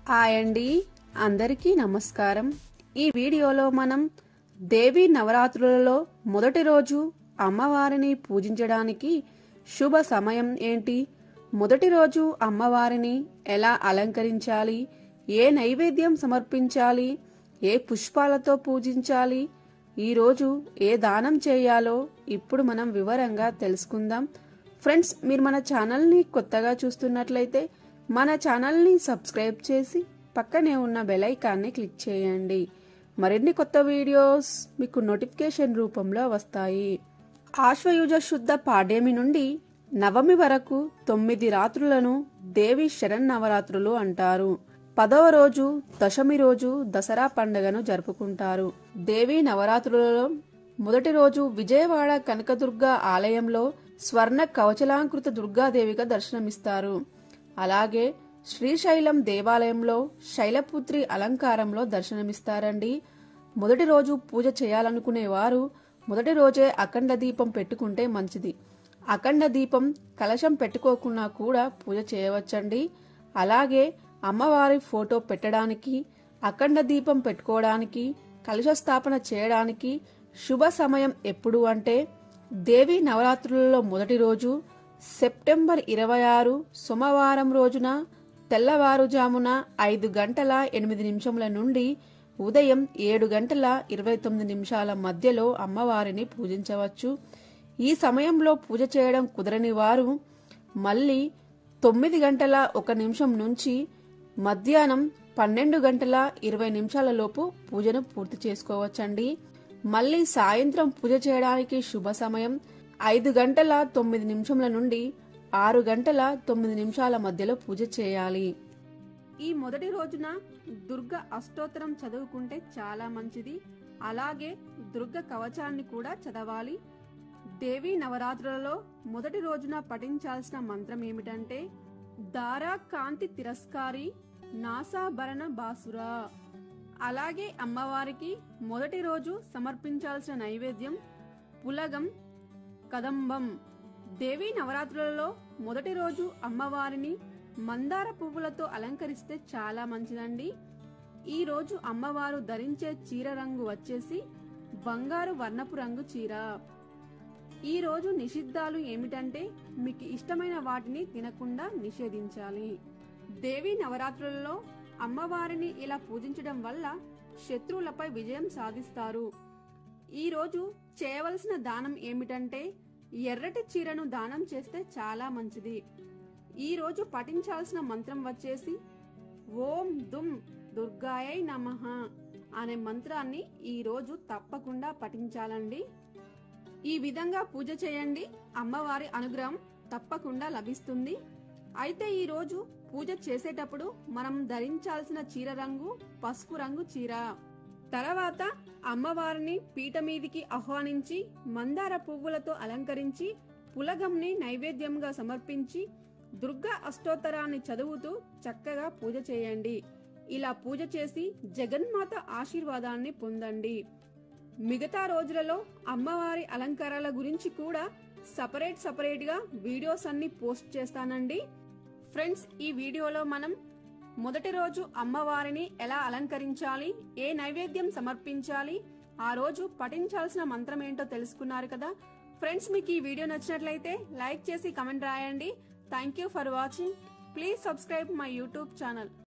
hi అండి అందరికీ నమస్కారం ఈ వీడియోలో మనం దేవి నవరాత్రులలో మొదటి రోజు అమ్మవారిని పూజించడానికి శుభ సమయం ఏంటి మొదటి రోజు అమ్మవారిని ఎలా అలంకరించాలి ఏ నైవేద్యం సమర్పించాలి ఏ పుష్పాలతో పూజించాలి ఈరోజు ఏ దానం చేయాలో ఇప్పుడు మనం వివరంగా తెలుసుకుందాం ఫ్రెండ్స్ మీరు మన ఛానల్ని కొత్తగా చూస్తున్నట్లయితే మన ఛానల్ని సబ్స్క్రైబ్ చేసి పక్కనే ఉన్న బెల్ ఐకాన్ని క్లిక్ చేయండి మరిన్ని కొత్త వీడియోస్ మీకు నోటిఫికేషన్ రూపంలో వస్తాయి ఆశ్వయుజ శుద్ధ పాడ్యమి నుండి నవమి వరకు తొమ్మిది రాత్రులను దేవి శరన్నవరాత్రులు అంటారు పదవ రోజు దశమి రోజు దసరా పండుగను జరుపుకుంటారు దేవి నవరాత్రులలో మొదటి రోజు విజయవాడ కనకదుర్గ ఆలయంలో స్వర్ణ కవచలాంకృత దుర్గాదేవిగా దర్శనమిస్తారు అలాగే శ్రీశైలం దేవాలయంలో శైలపుత్రి అలంకారంలో దర్శనమిస్తారండి మొదటి రోజు పూజ చేయాలనుకునే వారు మొదటి రోజే అఖండ దీపం పెట్టుకుంటే మంచిది అఖండ దీపం కలశం పెట్టుకోకున్నా కూడా పూజ చేయవచ్చండి అలాగే అమ్మవారి ఫోటో పెట్టడానికి అఖండ దీపం పెట్టుకోవడానికి కలశ స్థాపన చేయడానికి శుభ సమయం ఎప్పుడు అంటే దేవి నవరాత్రులలో మొదటి రోజు సెప్టెంబర్ ఇరవై ఆరు సోమవారం రోజున తెల్లవారుజామున ఐదు గంటల ఎనిమిది నిమిషముల నుండి ఉదయం ఏడు గంటల ఇరవై తొమ్మిది నిమిషాల మధ్యలో అమ్మవారిని పూజించవచ్చు ఈ సమయంలో పూజ చేయడం కుదరని వారు మళ్ళీ తొమ్మిది గంటల ఒక నిమిషం నుంచి మధ్యాహ్నం పన్నెండు గంటల ఇరవై నిమిషాల లోపు పూజను పూర్తి చేసుకోవచ్చండి మళ్ళీ సాయంత్రం పూజ చేయడానికి శుభ సమయం ఐదు గంటల తొమ్మిది నిమిషముల నుండి ఆరు గంటల తొమ్మిది నిమిషాల మధ్యలో పూజ చేయాలి ఈ మొదటి రోజున దుర్గ అష్టోత్తరం చదువుకుంటే చాలా మంచిది అలాగే దుర్గ కవచాన్ని కూడా చదవాలి దేవి నవరాత్రులలో మొదటి రోజున పఠించాల్సిన మంత్రం ఏమిటంటే దారా కాంతి తిరస్కారి నాసాభరణ బాసురా అలాగే అమ్మవారికి మొదటి రోజు సమర్పించాల్సిన నైవేద్యం పులగం కదంబం దేవి నవరాత్రులలో మొదటి రోజు అమ్మవారిని మందార పువ్వులతో అలంకరిస్తే చాలా మంచిదండి ఈ రోజు అమ్మవారు ధరించే చీర రంగు వచ్చేసి బంగారు వర్ణపు రంగు చీర ఈ రోజు నిషిద్ధాలు ఏమిటంటే మీకు ఇష్టమైన వాటిని తినకుండా నిషేధించాలి దేవి నవరాత్రులలో అమ్మవారిని ఇలా పూజించడం వల్ల శత్రువులపై విజయం సాధిస్తారు ఈ రోజు చేయవలసిన దానం ఏమిటంటే ఎర్రటి చీరను దానం చేస్తే చాలా మంచిది ఈ రోజు పఠించాల్సిన మంత్రం వచ్చేసి ఓం దుమ్ దుర్గాయై నమః అనే మంత్రాన్ని ఈ రోజు తప్పకుండా పఠించాలండి ఈ విధంగా పూజ చేయండి అమ్మవారి అనుగ్రహం తప్పకుండా లభిస్తుంది అయితే ఈ రోజు పూజ చేసేటప్పుడు మనం ధరించాల్సిన చీర రంగు పసుపు రంగు చీర తర్వాత అమ్మవారిని పీట మీదికి ఆహ్వానించి మందార పువ్వులతో అలంకరించి పులగంని నైవేద్యంగా సమర్పించి దుర్గా అష్టోత్తరాన్ని చదువుతూ చక్కగా పూజ చేయండి ఇలా పూజ చేసి జగన్మాత ఆశీర్వాదాన్ని పొందండి మిగతా రోజులలో అమ్మవారి అలంకారాల గురించి కూడా సపరేట్ సపరేట్ గా వీడియోస్ అన్ని పోస్ట్ చేస్తానండి ఫ్రెండ్స్ ఈ వీడియోలో మనం మొదటి రోజు అమ్మవారిని ఎలా అలంకరించాలి ఏ నైవేద్యం సమర్పించాలి ఆ రోజు పఠించాల్సిన మంత్రం ఏంటో తెలుసుకున్నారు కదా ఫ్రెండ్స్ మీకు ఈ వీడియో నచ్చినట్లయితే లైక్ చేసి కమెంట్ రాయండి thank you for watching please subscribe my YouTube channel